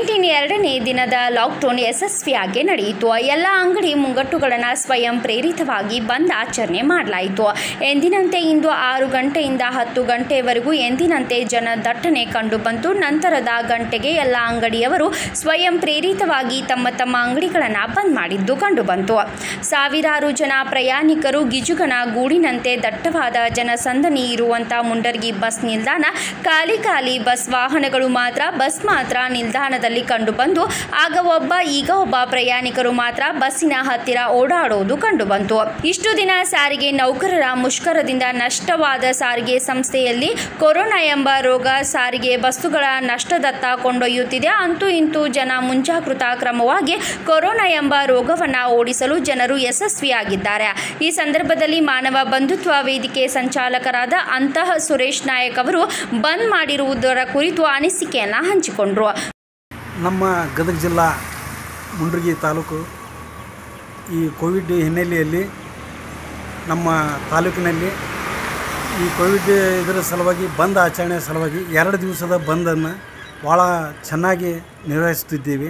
nineteen ಎರಡನೇ ದಿನದ lockdown ಯಶಸ್ವಿಯಾಗಿ ನಡೆಯಿತು ಎಲ್ಲ ಅಂಗಡಿ ಮುಂಗಟ್ಟುಗಳನ್ನು ಸ್ವಯಂ ಪ್ರೇರಿತವಾಗಿ ಬಂದ್ ಆಚರಣೆ ಮಾಡಲಾಯಿತು ಎಂದಿನಂತೆ ಇಂದು ಆರು ಗಂಟೆಯಿಂದ ಹತ್ತು ಗಂಟೆವರೆಗೂ ಎಂದಿನಂತೆ ಜನ ದಟ್ಟಣೆ ಕಂಡುಬಂತು ನಂತರದ ಗಂಟೆಗೆ ಎಲ್ಲ ಅಂಗಡಿಯವರು ಸ್ವಯಂ ಪ್ರೇರಿತವಾಗಿ ತಮ್ಮ ತಮ್ಮ ಅಂಗಡಿಗಳನ್ನು ಬಂದ್ ಮಾಡಿದ್ದು ಕಂಡುಬಂತು ಸಾವಿರಾರು ಜನ ಪ್ರಯಾಣಿಕರು ಗಿಜುಗನ ಗೂಡಿನಂತೆ ದಟ್ಟವಾದ ಜನಸಂದಣಿ ಇರುವಂಥ ಮುಂಡರ್ಗಿ ಬಸ್ ನಿಲ್ದಾಣ ಖಾಲಿ ಖಾಲಿ ಬಸ್ ವಾಹನಗಳು ಮಾತ್ರ ಬಸ್ ಮಾತ್ರ ನಿಲ್ದಾಣದಲ್ಲಿ ಕಂಡುಬಂದು ಆಗ ಒಬ್ಬ ಈಗ ಒಬ್ಬ ಪ್ರಯಾಣಿಕರು ಮಾತ್ರ ಬಸ್ಸಿನ ಹತ್ತಿರ ಓಡಾಡೋದು ಕಂಡುಬಂತು ಇಷ್ಟು ದಿನ ಸಾರಿಗೆ ನೌಕರರ ಮುಷ್ಕರದಿಂದ ನಷ್ಟವಾದ ಸಾರಿಗೆ ಸಂಸ್ಥೆಯಲ್ಲಿ ಕೊರೋನಾ ಎಂಬ ರೋಗ ಸಾರಿಗೆ ಬಸ್ಸುಗಳ ನಷ್ಟದತ್ತ ಕೊಂಡೊಯ್ಯುತ್ತಿದೆ ಅಂತೂ ಇಂತೂ ಜನ ಮುಂಜಾಗೃತ ಕ್ರಮವಾಗಿ ಕೊರೋನಾ ಎಂಬ ರೋಗವನ್ನು ಓಡಿಸಲು ಜನರು ಯಶಸ್ವಿಯಾಗಿದ್ದಾರೆ ಈ ಸಂದರ್ಭದಲ್ಲಿ ಮಾನವ ಬಂಧುತ್ವ ವೇದಿಕೆ ಸಂಚಾಲಕರಾದ ಅಂತಹ ಸುರೇಶ್ ನಾಯಕ್ ಅವರು ಬಂದ್ ಮಾಡಿರುವುದರ ಕುರಿತು ಅನಿಸಿಕೆಯನ್ನು ಹಂಚಿಕೊಂಡರು ನಮ್ಮ ಗದಗ ಜಿಲ್ಲಾ ಮುಂಡ್ರಿಗಿ ತಾಲೂಕು ಈ ಕೋವಿಡ್ ಹಿನ್ನೆಲೆಯಲ್ಲಿ ನಮ್ಮ ತಾಲೂಕಿನಲ್ಲಿ ಈ ಕೋವಿಡ್ ಇದರ ಸಲುವಾಗಿ ಬಂದ್ ಆಚರಣೆ ಸಲುವಾಗಿ ಎರಡು ದಿವಸದ ಬಂದನ್ನು ಭಾಳ ಚೆನ್ನಾಗಿ ನಿರ್ವಹಿಸುತ್ತಿದ್ದೀವಿ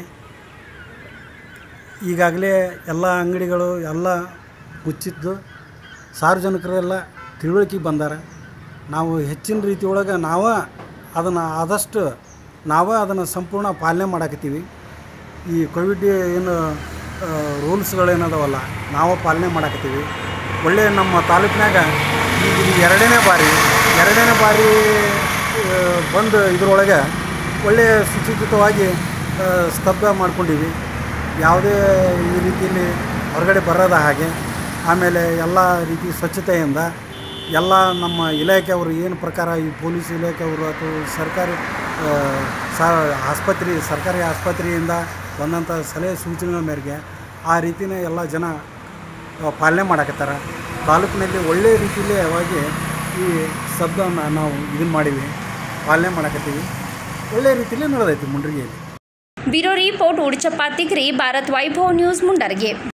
ಈಗಾಗಲೇ ಎಲ್ಲ ಅಂಗಡಿಗಳು ಎಲ್ಲ ಮುಚ್ಚಿದ್ದು ಸಾರ್ವಜನಿಕರೆಲ್ಲ ತಿಳುವಳಿಕೆ ಬಂದಾರ ನಾವು ಹೆಚ್ಚಿನ ರೀತಿ ಒಳಗೆ ನಾವು ಅದನ್ನು ಆದಷ್ಟು ನಾವೇ ಅದನ್ನು ಸಂಪೂರ್ಣ ಪಾಲನೆ ಮಾಡಾಕತ್ತೀವಿ ಈ ಕೋವಿಡ್ ಏನು ರೂಲ್ಸ್ಗಳೇನದವಲ್ಲ ನಾವು ಪಾಲನೆ ಮಾಡಾಕತ್ತೀವಿ ಒಳ್ಳೆಯ ನಮ್ಮ ತಾಲೂಕಿನಾಗ ಈಗ ಇದು ಎರಡನೇ ಬಾರಿ ಎರಡನೇ ಬಾರಿ ಆ, ಬಂದು ಇದರೊಳಗೆ ಒಳ್ಳೆಯ ಸುಚಿತವಾಗಿ ಆ, ಸ್ತಬ್ಧ ಮಾಡ್ಕೊಂಡಿವಿ ಯಾವುದೇ ಈ ರೀತಿಯಲ್ಲಿ ಹೊರಗಡೆ ಬರದ ಹಾಗೆ ಆಮೇಲೆ ಎಲ್ಲ ರೀತಿ ಸ್ವಚ್ಛತೆಯಿಂದ ಎಲ್ಲ ನಮ್ಮ ಇಲಾಖೆಯವರು ಏನು ಪ್ರಕಾರ ಈ ಪೊಲೀಸ್ ಇಲಾಖೆಯವರು ಅಥವಾ ಸರ್ಕಾರಿ ಆ, ಸಾ ಆಸ್ಪತ್ರೆ ಸರ್ಕಾರಿ ಆಸ್ಪತ್ರೆಯಿಂದ ಬಂದಂಥ ಸಲಹೆ ಸೂಚನೆಗಳ ಮೇರೆಗೆ ಆ ರೀತಿನೇ ಎಲ್ಲ ಜನ ಆ, ಪಾಲನೆ ಮಾಡಕತ್ತಾರ ತಾಲೂಕಿನಲ್ಲಿ ಒಳ್ಳೆಯ ರೀತಿಯಲ್ಲಿ ಅವಾಗಿ ಈ ಶಬ್ದವನ್ನು ನಾವು ಇದನ್ನು ಮಾಡೀವಿ ಪಾಲನೆ ಮಾಡಕತ್ತೀವಿ ಒಳ್ಳೆಯ ರೀತಿಯಲ್ಲಿ ನಡೆದೈತಿ ಮುಂಡ್ರಿಗೆಯಲ್ಲಿ bureau report Udachappa Tigri Bharat Vaibhav news ಮುಂಡರ್ಗೆ